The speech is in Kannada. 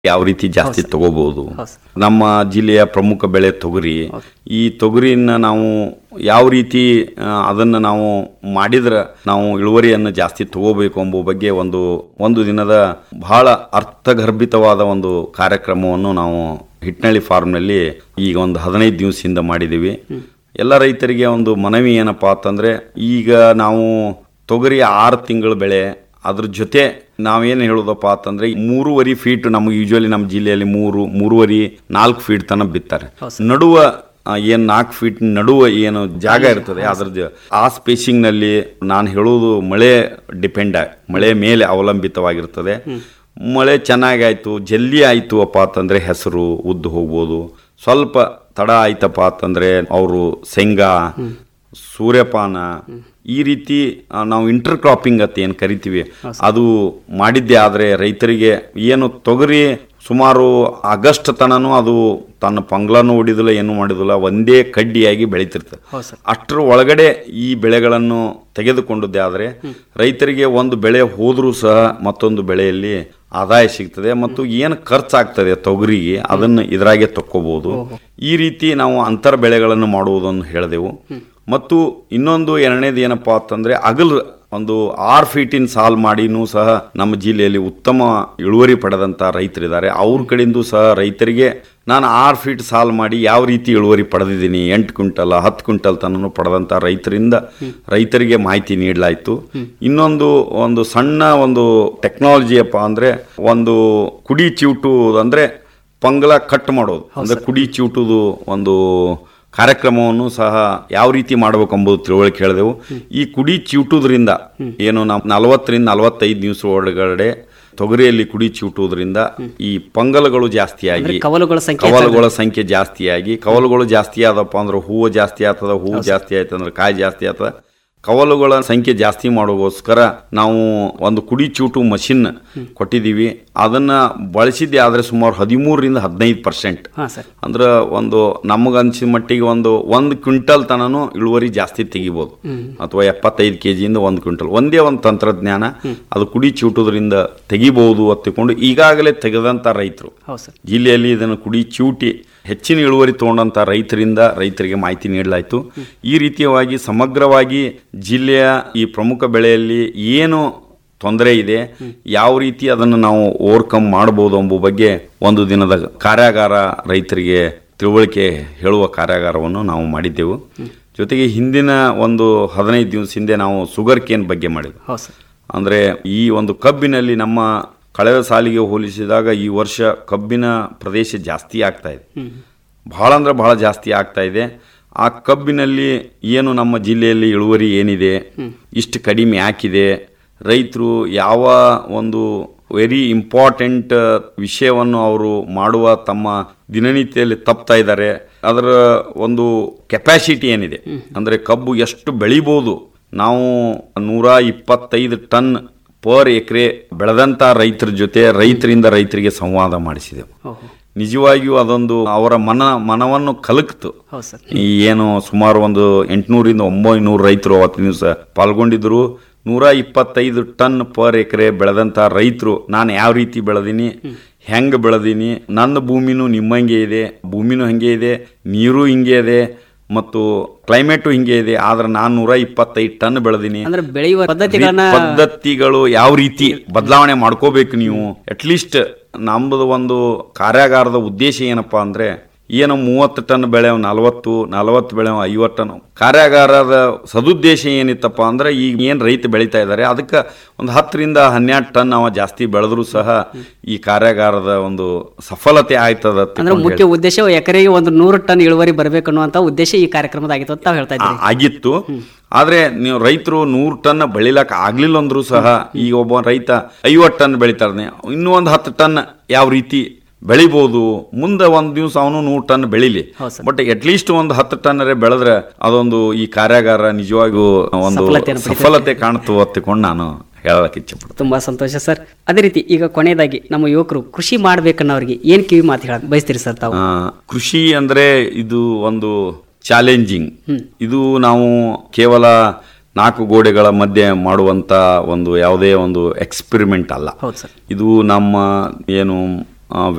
ಯಾವ ರೀತಿ ಜಾಸ್ತಿ ತಗೋಬಹುದು ಹೌದು ಸರ್. ನಮ್ಮ ಜಿಲ್ಲೆಯ ಪ್ರಮುಖ ಬೆಳೆ ತೊಗರಿ ಈ ತೊಗರಿನ ನಾವು ಯಾವ ರೀತಿ ಆ, ಅದನ್ನ ನಾವು ಮಾಡಿದ್ರೆ ನಾವು ಇಳುವರಿಯನ್ನು ಜಾಸ್ತಿ ತಗೋಬೇಕು ಎಂಬ ಬಗ್ಗೆ ಒಂದು ಒಂದು ದಿನದ ಬಹಳ ಅರ್ಥಗರ್ಭಿತವಾದ ಒಂದು ಕಾರ್ಯಕ್ರಮವನ್ನು ನಾವು ಹಿಟ್ನಳ್ಳಿ ಫಾರ್ಮ್ನಲ್ಲಿ ಈಗ ಒಂದು ಹದಿನೈದು ದಿವಸದಿಂದ ಮಾಡಿದ್ದೀವಿ ಎಲ್ಲ ರೈತರಿಗೆ ಒಂದು ಮನವಿ ಏನಪ್ಪಾ ಅಂತಂದ್ರೆ ಈಗ ನಾವು ತೊಗರಿ ಆರು ತಿಂಗಳ ಬೆಳೆ ಅದ್ರ ಜೊತೆ ನಾವೇನು ಹೇಳೋದಪ್ಪ ಅಂತಂದ್ರೆ ಮೂರುವರೆ ಫೀಟ್ ನಮಗೆ ಯೂಶುವಲಿ ನಮ್ಮ ಜಿಲ್ಲೆಯಲ್ಲಿ ಮೂರು ಮೂರುವರೆ ನಾಲ್ಕು ಫೀಟ್ ತನಕ ಬಿತ್ತಾರೆ ನಡುವ ಆ, ಏನ್ ನಾಲ್ಕು ಫೀಟ್ ನಡುವ ಏನು ಜಾಗ ಇರ್ತದೆ ಅದ್ರ ಜ- ಆ ಸ್ಪೇಸಿಂಗ್ ನಲ್ಲಿ ನಾನು ಹೇಳೋದು ಮಳೆ ಡಿಪೆಂಡ್ ಮಳೆ ಮೇಲೆ ಅವಲಂಬಿತವಾಗಿರ್ತದೆ ಮಳೆ ಚೆನ್ನಾಗಿ ಆಯ್ತು ಜಲ್ದಿ ಆಯ್ತು ಅಪ್ಪ ಅಂತಂದ್ರೆ ಹೆಸರು ಉದ್ದು ಹೋಗ್ಬೋದು ಸ್ವಲ್ಪ ತಡ ಆಯ್ತಪ್ಪ ಅಂತಂದ್ರೆ ಅವರು ಶೇಂಗಾ ಸೂರ್ಯಪಾನ ಈ ರೀತಿ ಆ, ನಾವು ಇಂಟರ್ ಕ್ರಾಪಿಂಗ್ ಅಂತ ಏನು ಕರಿತೀವಿ ಅದು ಮಾಡಿದ್ದೆ ಆದರೆ ರೈತರಿಗೆ ಏನು ತೊಗರಿ ಸುಮಾರು ಆಗಸ್ಟ್ ತನನು ಅದು ತನ್ನ ಪಂಗ್ಲಾನು ಹೊಡಿದಿಲ್ಲ ಏನು ಮಾಡಿದಿಲ್ಲ ಒಂದೇ ಕಡ್ಡಿಯಾಗಿ ಬೆಳೀತಿರ್ತದೆ ಹೌದು ಸರ್ ಅಷ್ಟರ ಒಳಗಡೆ ಈ ಬೆಳೆಗಳನ್ನು ತೆಗೆದುಕೊಂಡದ್ದೇ ಆದರೆ ರೈತರಿಗೆ ಒಂದು ಬೆಳೆ ಹೋದರೂ ಸಹ ಮತ್ತೊಂದು ಬೆಳೆಯಲ್ಲಿ ಆದಾಯ ಸಿಗ್ತದೆ ಮತ್ತು ಏನು ಖರ್ಚಾಗ್ತದೆ ತೊಗರಿಗೆ ಅದನ್ನು ಇದರಾಗೆ ತಕ್ಕೋಬಹುದು ಈ ರೀತಿ ನಾವು ಅಂತರ ಬೆಳೆಗಳನ್ನು ಮಾಡುವುದನ್ನು ಹೇಳಿದೆವು ಮತ್ತು ಇನ್ನೊಂದು ಎರಡನೇದು ಏನಪ್ಪಾ ಅಂತಂದ್ರೆ ಅಗಲ್ ಒಂದು ಆರು ಫೀಟಿನ ಸಾಲ್ ಮಾಡಿನೂ ಸಹ ನಮ್ಮ ಜಿಲ್ಲೆಯಲ್ಲಿ ಉತ್ತಮ ಇಳುವರಿ ಪಡೆದಂತ ರೈತರಿದ್ದಾರೆ ಅವ್ರ ಕಡೆಯಿಂದ ಸಹ ರೈತರಿಗೆ ನಾನು ಆರು ಫೀಟ್ ಸಾಲ್ ಮಾಡಿ ಯಾವ ರೀತಿ ಇಳುವರಿ ಪಡೆದಿದ್ದೀನಿ ಎಂಟು ಕ್ವಿಂಟಲ್ ಹತ್ತು ಕ್ವಿಂಟಲ್ ತನಕ ಪಡೆದಂತ ರೈತರಿಂದ ರೈತರಿಗೆ ಮಾಹಿತಿ ನೀಡಲಾಯಿತು ಇನ್ನೊಂದು ಒಂದು ಸಣ್ಣ ಒಂದು ಟೆಕ್ನಾಲಜಿ ಅಪ್ಪ ಅಂದ್ರೆ ಒಂದು ಕುಡಿ ಚಿವುಟು ಅಂದ್ರೆ ಪಂಗಲ ಕಟ್ ಮಾಡೋದು ಅಂದ್ರೆ ಕುಡಿ ಚಿವುಟುದು ಒಂದು ಕಾರ್ಯಕ್ರಮವನ್ನು ಸಹ ಯಾವ ರೀತಿ ಮಾಡಬೇಕೆಂಬುದು ತಿಳುವಳಿಕೆ ಹೇಳಿದೆವು ಈ ಕುಡಿ ಚಿವುಟುದ್ರಿಂದ ಏನು ನಾವು ನಲವತ್ತರಿಂದ ನಲವತ್ತೈದು ದಿವಸ ಒಳಗಡೆ ತೊಗರಿಯಲ್ಲಿ ಕುಡಿ ಚಿವುಟುವುದರಿಂದ ಈ ಪಂಗಲಗಳು ಜಾಸ್ತಿಯಾಗಿ ಕವಲುಗಳ ಸಂಖ್ಯೆ ಕವಲುಗಳ ಸಂಖ್ಯೆ ಜಾಸ್ತಿಯಾಗಿ ಕವಲುಗಳು ಜಾಸ್ತಿ ಆದಪ್ಪ ಅಂದ್ರೆ ಹೂವು ಜಾಸ್ತಿ ಆಗ್ತದ ಹೂವು ಜಾಸ್ತಿ ಆಯ್ತು ಅಂದ್ರೆ ಕಾಯಿ ಜಾಸ್ತಿ ಆಗ್ತದ ಕವಲುಗಳ ಸಂಖ್ಯೆ ಜಾಸ್ತಿ ಮಾಡೋಗೋಸ್ಕರ ನಾವು ಒಂದು ಕುಡಿ ಚೂಟು ಮಷಿನ್ ಕೊಟ್ಟಿದ್ದೀವಿ ಅದನ್ನ ಬಳಸಿದ್ದೆ ಆದ್ರೆ ಸುಮಾರು ಹದಿಮೂರರಿಂದ ಹದಿನೈದು ಪರ್ಸೆಂಟ್ ಹಾ ಸರ್ ಅಂದ್ರೆ ಒಂದು ನಮಗನ್ಸಿದ ಮಟ್ಟಿಗೆ ಒಂದು ಒಂದು ಕ್ವಿಂಟಲ್ ತನನು ಇಳುವರಿ ಜಾಸ್ತಿ ತೆಗಿಬೋದು ಅಥವಾ ಎಪ್ಪತ್ತೈದು ಕೆ ಜಿಯಿಂದ ಒಂದು ಕ್ವಿಂಟಲ್ ಒಂದೇ ಒಂದು ತಂತ್ರಜ್ಞಾನ ಅದು ಕುಡಿ ಚೂಟುದ್ರಿಂದ ತೆಗಿಬಹುದು ಅತ್ತಿಕೊಂಡು ಈಗಾಗಲೇ ತೆಗೆದಂತ ರೈತರು ಹೌದು ಸರ್ ಜಿಲ್ಲೆಯಲ್ಲಿ ಇದನ್ನು ಕುಡಿ ಚೂಟಿ ಹೆಚ್ಚಿನ ಇಳುವರಿ ತಗೊಂಡಂತ ರೈತರಿಂದ ರೈತರಿಗೆ ಮಾಹಿತಿ ನೀಡಲಾಯಿತು ಈ ರೀತಿಯಾಗಿ ಸಮಗ್ರವಾಗಿ ಜಿಲ್ಲೆಯ ಈ ಪ್ರಮುಖ ಬೆಳೆಯಲ್ಲಿ ಏನು ತೊಂದರೆ ಇದೆ ಯಾವ ರೀತಿ ಅದನ್ನು ನಾವು ಓವರ್ಕಮ್ ಮಾಡಬಹುದು ಎಂಬ ಬಗ್ಗೆ ಒಂದು ದಿನದ ಕಾರ್ಯಾಗಾರ ರೈತರಿಗೆ ತಿಳುವಳಿಕೆ ಹೇಳುವ ಕಾರ್ಯಾಗಾರವನ್ನು ನಾವು ಮಾಡಿದ್ದೆವು ಜೊತೆಗೆ ಹಿಂದಿನ ಒಂದು ಹದಿನೈದು ದಿವಸ ಹಿಂದೆ ನಾವು ಶುಗರ್ ಕೇನ್ ಬಗ್ಗೆ ಮಾಡಿದ್ವಿ ಹೌದು ಸರ್ ಅಂದರೆ ಈ ಒಂದು ಕಬ್ಬಿನಲ್ಲಿ ನಮ್ಮ ಕಳೆದ ಸಾಲಿಗೆ ಹೋಲಿಸಿದಾಗ ಈ ವರ್ಷ ಕಬ್ಬಿನ ಪ್ರದೇಶ ಜಾಸ್ತಿ ಆಗ್ತಾ ಇದೆ ಬಹಳ ಅಂದ್ರೆ ಬಹಳ ಜಾಸ್ತಿ ಆಗ್ತಾ ಇದೆ ಆ ಕಬ್ಬಿನಲ್ಲಿ ಏನು ನಮ್ಮ ಜಿಲ್ಲೆಯಲ್ಲಿ ಇಳುವರಿ ಏನಿದೆ ಇಷ್ಟು ಕಡಿಮೆ ಯಾಕಿದೆ ರೈತರು ಯಾವ ಒಂದು ವೆರಿ ಇಂಪಾರ್ಟೆಂಟ್ ವಿಷಯವನ್ನು ಅವರು ಮಾಡುವ ತಮ್ಮ ದಿನನಿತ್ಯದಲ್ಲಿ ತಪ್ತಾ ಇದ್ದಾರೆ ಅದರ ಒಂದು ಕೆಪಾಸಿಟಿ ಏನಿದೆ ಅಂದರೆ ಕಬ್ಬು ಎಷ್ಟು ಬೆಳಿಬೋದು ನಾವು ನೂರ ಇಪ್ಪತ್ತೈದು ಟನ್ ಪರ್ ಎಕರೆ ಬೆಳೆದಂತ ರೈತರ ಜೊತೆ ರೈತರಿಂದ ರೈತರಿಗೆ ಸಂವಾದ ಮಾಡಿಸಿದೆವು ಓಹೋ ನಿಜವಾಗಿಯೂ ಅದೊಂದು ಅವರ ಮನ ಮನವನ್ನು ಕಲಕ್ತು ಹೌದು ಸರ್ ಈ ಏನು ಸುಮಾರು ಒಂದು ಎಂಟುನೂರಿಂದ ಒಂಬೈನೂರು ರೈತರು ಅವತ್ತಿನ ದಿವಸ ಪಾಲ್ಗೊಂಡಿದ್ರು ನೂರ ಇಪ್ಪತ್ತೈದು ಟನ್ ಪರ್ ಎಕರೆ ಬೆಳೆದಂತ ರೈತರು ನಾನು ಯಾವ ರೀತಿ ಬೆಳೆದೀನಿ ಹೆಂಗ್ ಬೆಳೆದೀನಿ ನನ್ನ ಭೂಮಿನೂ ನಿಮ್ಮಂಗೆ ಇದೆ ಭೂಮಿನೂ ಹಂಗೆ ಇದೆ ನೀರು ಹಿಂಗೆ ಇದೆ ಮತ್ತು ಕ್ಲೈಮೇಟು ಹಿಂಗೆ ಇದೆ ಆದ್ರೆ ನಾನು ನೂರ ಇಪ್ಪತ್ತೈದು ಟನ್ ಬೆಳೆದೀನಿ ಅಂದ್ರೆ ಬೆಳೆಯುವ ಪದ್ಧತಿಗಳನ್ನ ಪದ್ಧತಿಗಳು ಯಾವ ರೀತಿ ಬದಲಾವಣೆ ಮಾಡ್ಕೋಬೇಕು ನೀವು ಅಟ್ಲೀಸ್ಟ್ ನಮ್ಮದು ಒಂದು ಕಾರ್ಯಾಗಾರದ ಉದ್ದೇಶ ಏನಪ್ಪಾ ಅಂದ್ರೆ ಏನು ಮೂವತ್ತು ಟನ್ ಬೆಳೆವ ನಲವತ್ತು ನಲವತ್ತು ಬೆಳೆವ ಐವತ್ತು ಟನ್ ಕಾರ್ಯಾಗಾರದ ಸದುದ್ದೇಶ ಏನಿತ್ತಪ್ಪ ಅಂದ್ರೆ ಈಗ ಏನು ರೈತ ಬೆಳೀತಾ ಇದ್ದಾರೆ ಅದಕ್ಕೆ ಒಂದು ಹತ್ತರಿಂದ ಹನ್ನೆರಡು ಟನ್ ಅವ ಜಾಸ್ತಿ ಬೆಳೆದ್ರು ಸಹ ಈ ಕಾರ್ಯಾಗಾರದ ಒಂದು ಸಫಲತೆ ಆಯ್ತದ ಅಂತ ಅಂದ್ರೆ ಮುಖ್ಯ ಉದ್ದೇಶ ಎಕರೆಗೆ ಒಂದು ನೂರು ಟನ್ ಇಳುವರಿ ಬರಬೇಕು ಅನ್ನುವಂತ ಉದ್ದೇಶ ಈ ಕಾರ್ಯಕ್ರಮದ ಆಗಿತ್ತು ಅಂತ ತಾವು ಹೇಳ್ತಾ ಇದ್ದೀರಿ ಆ- ಆಗಿತ್ತು ಆದ್ರೆ ನೀವು ರೈತರು ನೂರು ಟನ್ ಬೆಳಿಲಕ್ ಆಗ್ಲಿಲ್ಲ ಅಂದ್ರೂ ಸಹ ಈಗ ಒಬ್ಬ ರೈತ ಐವತ್ತು ಟನ್ ಬೆಳಿತಾನೆ ಇನ್ನೂ ಒಂದು ಹತ್ತು ಟನ್ ಯಾವ ರೀತಿ ಬೆಳಿಬಹುದು ಮುಂದೆ ಒಂದ್ ದಿವಸ ಅವನು ನೂರು ಟನ್ ಬೆಳಿಲಿ ಹೌದು ಸರ್. ಬಟ್ ಅಟ್ಲೀಸ್ಟ್ ಒಂದು ಹತ್ತು ಟನ್ ಬೆಳೆದ್ರೆ ಅದೊಂದು ಈ ಕಾರ್ಯಾಗಾರ ನಿಜವಾಗಿಯೂ ಒಂದು ಸಫಲತೆಯನ್ನು ಪಡಿತದೆ. ಸಫಲತೆ ಕಾಣ್ತು ಅತ್ತಿಕೊಂಡು ನಾನು ಹೇಳಕ್ ಇಚ್ಛೆ ಪಡ್ತೀನಿ ತುಂಬಾ ಸಂತೋಷ ಸರ್ ಅದೇ ರೀತಿ ಈಗ ಕೊನೆಯದಾಗಿ ನಮ್ಮ ಯುವಕರು ಕೃಷಿ ಮಾಡ್ಬೇಕನ್ನೋರಿಗೆ ಏನ್ ಕಿವಿ ಮಾತು ಹೇಳ ಬಯಸ್ತೀರಿ ಸರ್ ತಾವು ಆ, ಕೃಷಿ ಅಂದ್ರೆ ಇದು ಒಂದು ಚಾಲೆಂಜಿಂಗ್ ಇದು ನಾವು ಕೇವಲ ನಾಲ್ಕು ಗೋಡೆಗಳ ಮಧ್ಯೆ ಮಾಡುವಂತ ಒಂದು ಯಾವುದೇ ಒಂದು ಎಕ್ಸ್ಪೆರಿಮೆಂಟ್ ಅಲ್ಲ ಹೌದು ಸರ್ ಇದು ನಮ್ಮ ಏನು